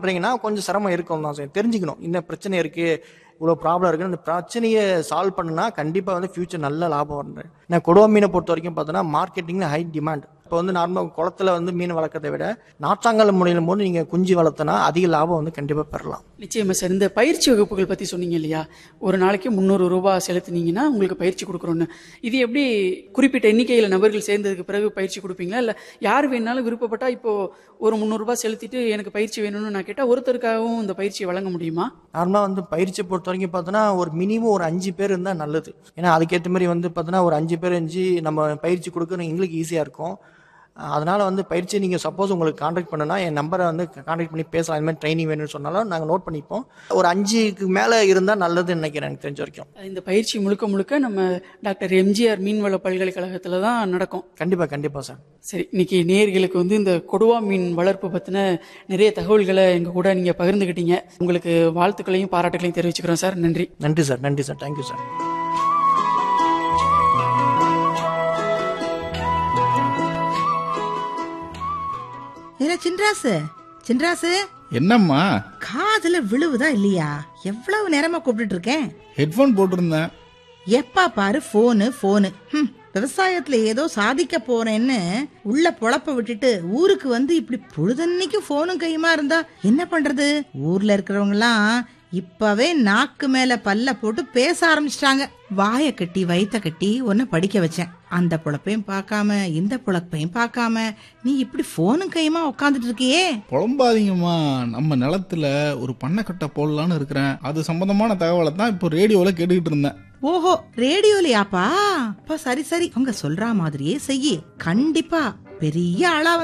பண்றீங்கன்னா கொஞ்சம் சிரமம் இருக்கும் தான் சார் தெரிஞ்சுக்கணும் இந்த பிரச்சனை இருக்கு இவ்வளோ ப்ராப்ளம் இருக்கு அந்த பிரச்சனையை சால்வ் பண்ணுனா கண்டிப்பாக வந்து ஃபியூச்சர் நல்ல லாபம் வரும் நான் கொடுவா மீனை பொறுத்த வரைக்கும் பார்த்தோன்னா மார்க்கெட்டிங்கில் ஹை டிமாண்ட் இப்போ வந்து நார்மல் குளத்துல வந்து மீன் வளர்க்கறதை விட நாற்றாங்கல் முறையிலும் போது நீங்கள் குஞ்சு வளர்த்தனா அதிக லாபம் வந்து கண்டிப்பாக பெறலாம் நிச்சயமா சார் இந்த பயிற்சி வகுப்புகள் பத்தி சொன்னீங்க இல்லையா ஒரு நாளைக்கு முந்நூறு ரூபாய் செலுத்துனீங்கன்னா உங்களுக்கு பயிற்சி கொடுக்குறோன்னு இது எப்படி குறிப்பிட்ட எண்ணிக்கையில் நபர்கள் சேர்ந்ததுக்கு பிறகு பயிற்சி கொடுப்பீங்களா இல்ல யார் வேணாலும் விருப்பப்பட்டா இப்போ ஒரு முந்நூறு ரூபாய் செலுத்திட்டு எனக்கு பயிற்சி வேணும்னு நான் கேட்டா ஒருத்தருக்காகவும் இந்த பயிற்சியை வழங்க முடியுமா நார்மலாக வந்து பயிற்சியை பொறுத்த வரைக்கும் பார்த்தோன்னா ஒரு மினிமம் ஒரு அஞ்சு பேர் இருந்தால் நல்லது ஏன்னா அதுக்கேற்ற மாதிரி வந்து பார்த்தோன்னா ஒரு அஞ்சு பேர் அஞ்சு நம்ம பயிற்சி கொடுக்கணும் எங்களுக்கு ஈஸியாக இருக்கும் அதனால் வந்து பயிற்சி நீங்கள் சப்போஸ் உங்களுக்கு காண்டாக்ட் பண்ணுனா என் நம்பரை வந்து காண்டாக்ட் பண்ணி பேசலாம் இந்த மாதிரி ட்ரைனிங் வேணும்னு சொன்னாலும் நாங்கள் நோட் பண்ணிப்போம் ஒரு அஞ்சுக்கு மேலே இருந்தால் நல்லதுன்னு நினைக்கிறேன் எனக்கு தெரிஞ்ச வரைக்கும் இந்த பயிற்சி முழுக்க முழுக்க நம்ம டாக்டர் எம்ஜிஆர் மீன்வள பல்கலைக்கழகத்துல தான் நடக்கும் கண்டிப்பாக கண்டிப்பாக சார் சரி இன்னைக்கு நேயர்களுக்கு வந்து இந்த கொடுவா மீன் வளர்ப்பு பத்தின நிறைய தகவல்களை எங்க கூட நீங்க பகிர்ந்துக்கிட்டீங்க உங்களுக்கு வாழ்த்துக்களையும் பாராட்டுகளையும் தெரிவிச்சுக்கிறோம் சார் நன்றி நன்றி சார் நன்றி சார் தேங்க்யூ சார் இல்ல சின்ராசு சின்ராசு என்னம்மா காதுல விழுவுதா இல்லையா எவ்வளவு நேரமா கூப்பிட்டுட்டு இருக்கேன் ஹெட்ஃபோன் போட்டிருந்தேன் எப்பா பாரு போனு போனு ஹம், விவசாயத்துல ஏதோ சாதிக்க போறேன்னு உள்ள பொழப்ப விட்டுட்டு ஊருக்கு வந்து இப்படி பொழுதன்னைக்கு போனும் கையுமா இருந்தா என்ன பண்றது ஊர்ல இருக்கிறவங்க எல்லாம் இப்பவே நாக்கு மேல பல்ல போட்டு பேச ஆரம்பிச்சிட்டாங்க வாய கட்டி வயித்த கட்டி உன்னை படிக்க வச்சேன் அந்த பொழப்பையும் பார்க்காம இந்த பொழப்பையும் பார்க்காம நீ இப்படி போனும் கையுமா உட்காந்துட்டு இருக்கியே புலம்பாதீங்கம்மா நம்ம நிலத்துல ஒரு பண்ணைக்கட்டை போடலான்னு இருக்கிறேன் அது சம்பந்தமான தகவலை தான் இப்போ ரேடியோல கேட்டுக்கிட்டு இருந்தேன் ஓஹோ ரேடியோலயாப்பா அப்ப சரி சரி அவங்க சொல்ற மாதிரியே செய்யி கண்டிப்பா பெரிய ஆளா